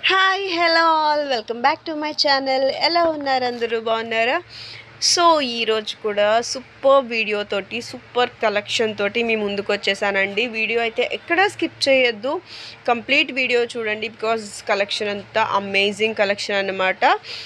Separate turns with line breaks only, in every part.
hi hello all welcome back to my channel ఎలా ఉన్నారు అందరూ బాగున్నారా సో ఈరోజు కూడా సూపర్ వీడియో తోటి సూపర్ కలెక్షన్ తోటి మీ ముందుకు వచ్చేసానండి వీడియో అయితే ఎక్కడా స్కిప్ చేయొద్దు కంప్లీట్ వీడియో చూడండి బికాజ్ కలెక్షన్ అంతా అమేజింగ్ కలెక్షన్ అన్నమాట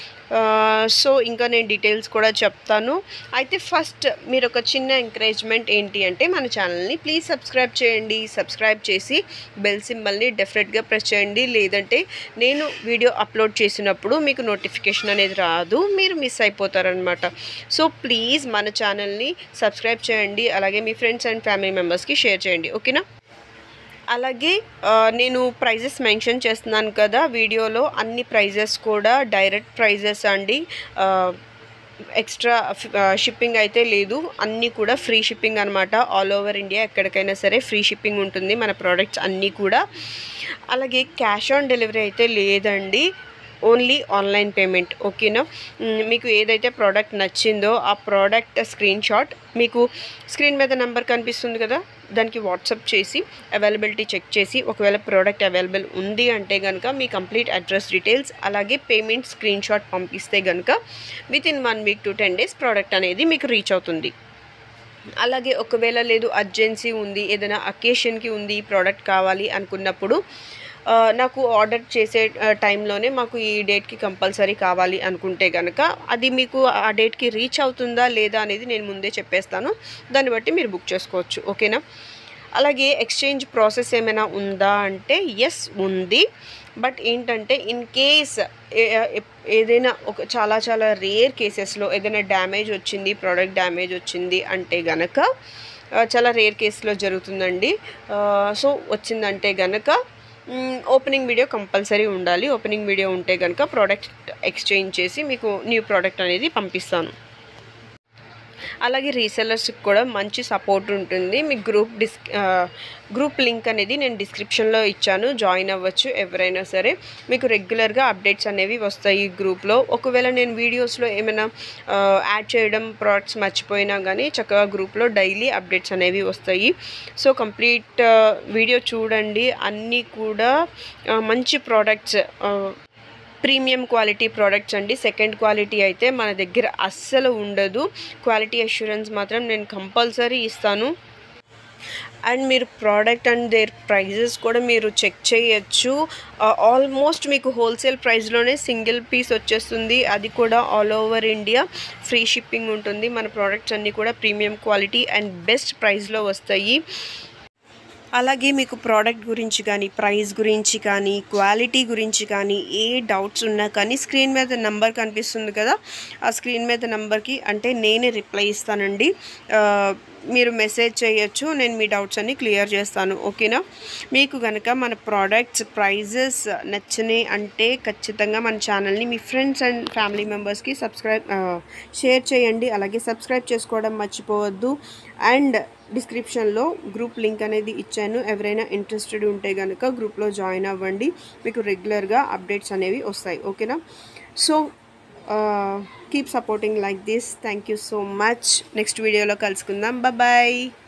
సో ఇంకా నేను డీటెయిల్స్ కూడా చెప్తాను అయితే ఫస్ట్ మీరు ఒక చిన్న ఎంకరేజ్మెంట్ ఏంటి అంటే మన ఛానల్ని ప్లీజ్ సబ్స్క్రైబ్ చేయండి సబ్స్క్రైబ్ చేసి బెల్ సింబల్ని డెఫినెట్గా ప్రెస్ చేయండి లేదంటే నేను వీడియో అప్లోడ్ చేసినప్పుడు మీకు నోటిఫికేషన్ అనేది రాదు మీరు మిస్ అయిపోతారనమాట సో ప్లీజ్ మన ఛానల్ని సబ్స్క్రైబ్ చేయండి అలాగే మీ ఫ్రెండ్స్ అండ్ ఫ్యామిలీ మెంబర్స్కి షేర్ చేయండి ఓకేనా అలాగే ఆ, నేను ప్రైజెస్ మెన్షన్ చేస్తున్నాను కదా వీడియోలో అన్ని ప్రైజెస్ కూడా డైరెక్ట్ ప్రైజెస్ అండి ఆ, ఎక్స్ట్రా షిప్పింగ్ అయితే లేదు అన్నీ కూడా ఫ్రీ షిప్పింగ్ అనమాట ఆల్ ఓవర్ ఇండియా ఎక్కడికైనా సరే ఫ్రీ షిప్పింగ్ ఉంటుంది మన ప్రోడక్ట్స్ అన్నీ కూడా అలాగే క్యాష్ ఆన్ డెలివరీ అయితే లేదండి ఓన్లీ ఆన్లైన్ పేమెంట్ ఓకేనా మ్, మీకు ఏదైతే ప్రోడక్ట్ నచ్చిందో ఆ ప్రోడక్ట్ స్క్రీన్ షాట్ మీకు స్క్రీన్ మీద నెంబర్ కనిపిస్తుంది కదా దానికి వాట్సాప్ చేసి అవైలబిలిటీ చెక్ చేసి ఒకవేళ ప్రోడక్ట్ అవైలబుల్ ఉంది అంటే కనుక మీ కంప్లీట్ అడ్రస్ డీటెయిల్స్ అలాగే పేమెంట్ స్క్రీన్ షాట్ పంపిస్తే కనుక within one week to ten days product అనేది మీకు రీచ్ అవుతుంది అలాగే ఒకవేళ లేదు అర్జెన్సీ ఉంది ఏదైనా అకేషన్కి ఉంది ఈ ప్రోడక్ట్ కావాలి అనుకున్నప్పుడు ఆ, నాకు ఆర్డర్ చేసే ఆ, టైంలోనే మాకు ఈ డేట్కి కంపల్సరీ కావాలి అనుకుంటే కనుక అది మీకు ఆ డేట్కి రీచ్ అవుతుందా లేదా అనేది నేను ముందే చెప్పేస్తాను దాన్ని బట్టి మీరు బుక్ చేసుకోవచ్చు ఓకేనా అలాగే ఎక్స్చేంజ్ ప్రాసెస్ ఏమైనా ఉందా అంటే ఎస్ ఉంది బట్ ఏంటంటే ఇన్ కేస్ ఏదైనా ఒక చాలా చాలా రేర్ కేసెస్లో ఏదైనా డ్యామేజ్ వచ్చింది ప్రోడక్ట్ డ్యామేజ్ వచ్చింది అంటే గనక ఆ, చాలా రేర్ కేసులో జరుగుతుందండి ఆ, సో వచ్చిందంటే గనక ఓపెనింగ్ వీడియో కంపల్సరీ ఉండాలి ఓపెనింగ్ వీడియో ఉంటే కనుక ప్రోడక్ట్ ఎక్స్చేంజ్ చేసి మీకు న్యూ ప్రోడక్ట్ అనేది పంపిస్తాను అలాగే రీసెలర్స్కి కూడా మంచి సపోర్ట్ ఉంటుంది మీ గ్రూప్ డిస్ గ్రూప్ లింక్ అనేది నేను డిస్క్రిప్షన్లో ఇచ్చాను జాయిన్ అవ్వచ్చు ఎవరైనా సరే మీకు రెగ్యులర్గా అప్డేట్స్ అనేవి వస్తాయి ఈ గ్రూప్లో ఒకవేళ నేను వీడియోస్లో ఏమైనా యాడ్ చేయడం ప్రోడక్ట్స్ మర్చిపోయినా కానీ చక్కగా గ్రూప్లో డైలీ అప్డేట్స్ అనేవి వస్తాయి సో కంప్లీట్ వీడియో చూడండి అన్నీ కూడా ఆ, మంచి ప్రోడక్ట్స్ ప్రీమియం క్వాలిటీ ప్రోడక్ట్స్ అండి సెకండ్ క్వాలిటీ అయితే మన దగ్గర అస్సలు ఉండదు క్వాలిటీ అష్యూరెన్స్ మాత్రం నేను కంపల్సరీ ఇస్తాను అండ్ మీరు ప్రోడక్ట్ అండ్ దేర్ ప్రైజెస్ కూడా మీరు చెక్ చేయొచ్చు ఆల్మోస్ట్ మీకు హోల్సేల్ ప్రైస్లోనే సింగిల్ పీస్ వచ్చేస్తుంది అది కూడా all over India free shipping ఉంటుంది మన ప్రోడక్ట్స్ అన్నీ కూడా ప్రీమియం క్వాలిటీ అండ్ బెస్ట్ ప్రైస్లో వస్తాయి అలాగే మీకు ప్రోడక్ట్ గురించి కానీ ప్రైస్ గురించి కానీ క్వాలిటీ గురించి కానీ ఏ డౌట్స్ ఉన్నా కానీ స్క్రీన్ మీద నంబర్ కనిపిస్తుంది కదా ఆ స్క్రీన్ మీద నంబర్కి అంటే నేనే రిప్లై ఇస్తానండి ఆ, మీరు మెసేజ్ చేయొచ్చు నేను మీ డౌట్స్ అన్ని క్లియర్ చేస్తాను ఓకేనా మీకు కనుక మన ప్రోడక్ట్స్ ప్రైజెస్ నచ్చినాయి అంటే ఖచ్చితంగా మన ఛానల్ని మీ ఫ్రెండ్స్ అండ్ ఫ్యామిలీ మెంబర్స్కి సబ్స్క్రైబ్ షేర్ చేయండి అలాగే సబ్స్క్రైబ్ చేసుకోవడం మర్చిపోవద్దు అండ్ డిస్క్రిప్షన్లో గ్రూప్ లింక్ అనేది ఇచ్చాను ఎవరైనా ఇంట్రెస్టెడ్ ఉంటే కనుక గ్రూప్లో జాయిన్ అవ్వండి మీకు రెగ్యులర్గా అప్డేట్స్ అనేవి వస్తాయి ఓకేనా so keep supporting like this thank you so much next వీడియోలో కలుసుకుందాం బాయ్